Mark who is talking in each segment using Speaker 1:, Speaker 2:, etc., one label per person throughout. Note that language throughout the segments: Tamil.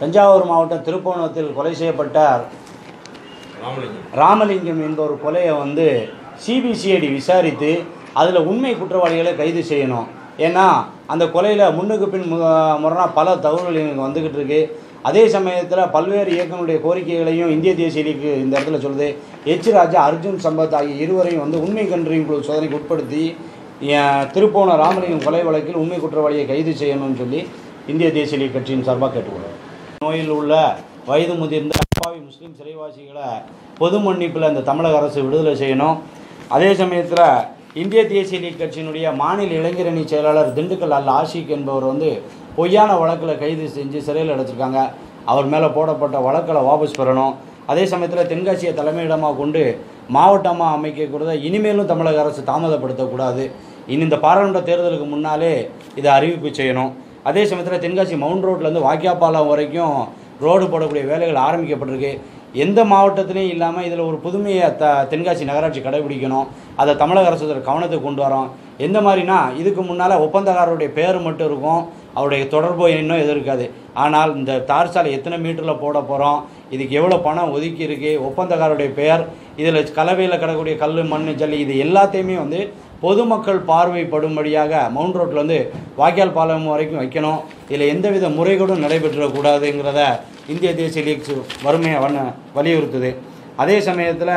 Speaker 1: தஞ்சாவூர் மாவட்டம் திருப்போணத்தில் கொலை செய்யப்பட்டார்
Speaker 2: ராமலிங்கம்
Speaker 1: ராமலிங்கம் என்பவர் கொலையை வந்து சிபிசிஐடி விசாரித்து அதில் உண்மை குற்றவாளிகளை கைது செய்யணும் ஏன்னா அந்த கொலையில் முன்னுக்கு பின் மு முரணா பல தகவல்கள் எங்களுக்கு வந்துக்கிட்டு இருக்கு அதே சமயத்தில் பல்வேறு இயக்கங்களுடைய கோரிக்கைகளையும் இந்திய தேசிய லீக் இந்த இடத்துல சொல்லுது எச் ராஜா அர்ஜுன் சம்பத் ஆகிய இருவரையும் வந்து உண்மை கண்டறியும் குழு சோதனைக்கு உட்படுத்தி அஹ், திருப்போண ராமலிங்கம் கொலை வழக்கில் உண்மை குற்றவாளியை கைது செய்யணும்னு சொல்லி இந்திய தேசிய லீக் கட்சியின் சார்பாக கேட்டுக்கொள்கிறோம் நோயில் உள்ள வயது முதிர்ந்த அப்பாவி முஸ்லீம் சிறைவாசிகளை பொது மன்னிப்பில் இந்த தமிழக அரசு விடுதலை செய்யணும் அதே சமயத்தில் இந்திய தேசிய லீக் கட்சியினுடைய மாநில இளைஞரணி செயலாளர் திண்டுக்கல் அல் ஆஷிக் என்பவர் வந்து பொய்யான வழக்கில் கைது செஞ்சு சிறையில் அடைச்சிருக்காங்க அவர் மேலே போடப்பட்ட வழக்களை வாபஸ் பெறணும் அதே சமயத்தில் தென்காசியை தலைமையிடமாக கொண்டு மாவட்டமாக அமைக்கக்கூடாத இனிமேலும் தமிழக அரசு தாமதப்படுத்தக்கூடாது இனி இந்த பாராளுமன்ற தேர்தலுக்கு முன்னாலே இதை அறிவிப்பு செய்யணும் அதே சமயத்தில் தென்காசி மவுண்ட் ரோட்லேருந்து வாக்கியாபாலம் வரைக்கும் ரோடு போடக்கூடிய வேலைகள் ஆரம்பிக்கப்பட்டிருக்கு எந்த மாவட்டத்திலையும் இல்லாமல் இதில் ஒரு புதுமையை த தென்காசி நகராட்சி கடைபிடிக்கணும் அதை தமிழக அரசு இதில் கவனத்துக்கு கொண்டு வரோம் எந்த மாதிரினா இதுக்கு முன்னால் ஒப்பந்தக்காரருடைய பேர் மட்டும் இருக்கும் அவருடைய தொடர்பு இன்னும் எதுவும் இருக்காது ஆனால் இந்த தார் சாலை எத்தனை மீட்டரில் போட போகிறோம் இதுக்கு எவ்வளோ பணம் ஒதுக்கி இருக்கு ஒப்பந்தக்காரருடைய பெயர் இதில் கலவையில் கிடக்கக்கூடிய கல் மண் ஜல்லி இது எல்லாத்தையுமே வந்து பொதுமக்கள் பார்வைப்படும்படியாக மவுண்ட் ரோட்டில் வந்து வாய்க்கால் பாலம் வரைக்கும் வைக்கணும் இதில் எந்தவித முறைகேடும் நடைபெற்றக்கூடாதுங்கிறத இந்திய தேசிய லீக் வறுமையை வண்ண வலியுறுத்துது அதே சமயத்தில்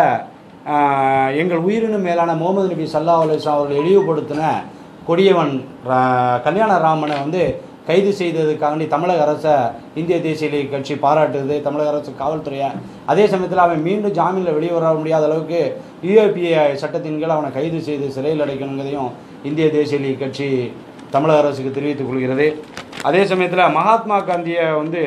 Speaker 1: எங்கள் உயிரினும் மேலான முகமது நபி சல்லா அலிஸ்லாம் அவர்கள் இழிவுபடுத்தின கொடியவன் ரா- கல்யாணராமனை வந்து கைது செய்ததுக்காண்டி தமிழக அரசை இந்திய தேசிய லீக் கட்சி பாராட்டுது தமிழக அரசு காவல்துறையை அதே சமயத்தில் அவன் மீண்டும் ஜாமீனில் வெளியே வர முடியாத அளவுக்கு யூஏபிஏ சட்டத்தின் கீழ் அவனை கைது செய்து சிறையில் அடைக்கணுங்கிறதையும் இந்திய தேசிய லீக் கட்சி தமிழக அரசுக்கு தெரிவித்துக் கொள்கிறது அதே சமயத்தில் மகாத்மா காந்தியை வந்து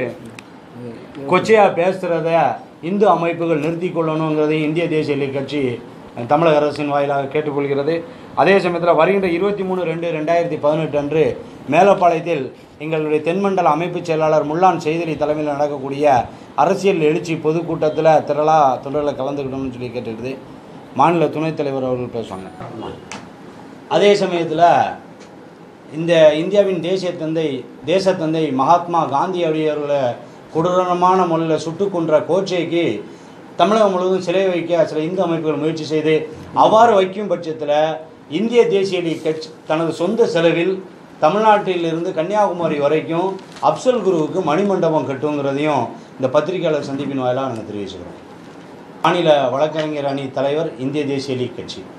Speaker 1: கொச்சையாக பேசுகிறத இந்து அமைப்புகள் நிறுத்தி கொள்ளணுங்கிறதையும் இந்திய தேசிய லீக் கட்சி தமிழக அரசின் வாயிலாக கேட்டுக்கொள்கிறது அதே சமயத்தில் வருகின்ற இருபத்தி மூணு ரெண்டு ரெண்டாயிரத்தி பதினெட்டு அன்று மேலப்பாளையத்தில் எங்களுடைய தென்மண்டல அமைப்புச் செயலாளர் முல்லான் செய்திரி தலைமையில் நடக்கக்கூடிய அரசியல் எழுச்சி பொதுக்கூட்டத்தில் திரளா தொண்டர்களை கலந்துக்கிட்டோம்னு சொல்லி கேட்டுருக்குது மாநில துணைத் தலைவர் அவர்கள் பேசுவாங்க அதே சமயத்தில் இந்த இந்தியாவின் தேசிய தந்தை தேசத்தந்தை மகாத்மா காந்தி அவர்களை கொடூரமான முறையில் சுட்டு கொன்ற கோட்சேக்கு தமிழகம் முழுவதும் சிலை வைக்க சில இந்து அமைப்புகள் முயற்சி செய்து அவ்வாறு வைக்கும் பட்சத்தில் இந்திய தேசிய லீக் கட்சி தனது சொந்த செலவில் தமிழ்நாட்டிலிருந்து கன்னியாகுமரி வரைக்கும் அப்சல் குருவுக்கு மணிமண்டபம் கட்டுங்கிறதையும் இந்த பத்திரிகையாளர் சந்திப்பின் வாயிலாக நாங்கள் தெரிவிச்சுக்கிறோம் மாநில வழக்கறிஞர் அணி தலைவர் இந்திய தேசிய லீக் கட்சி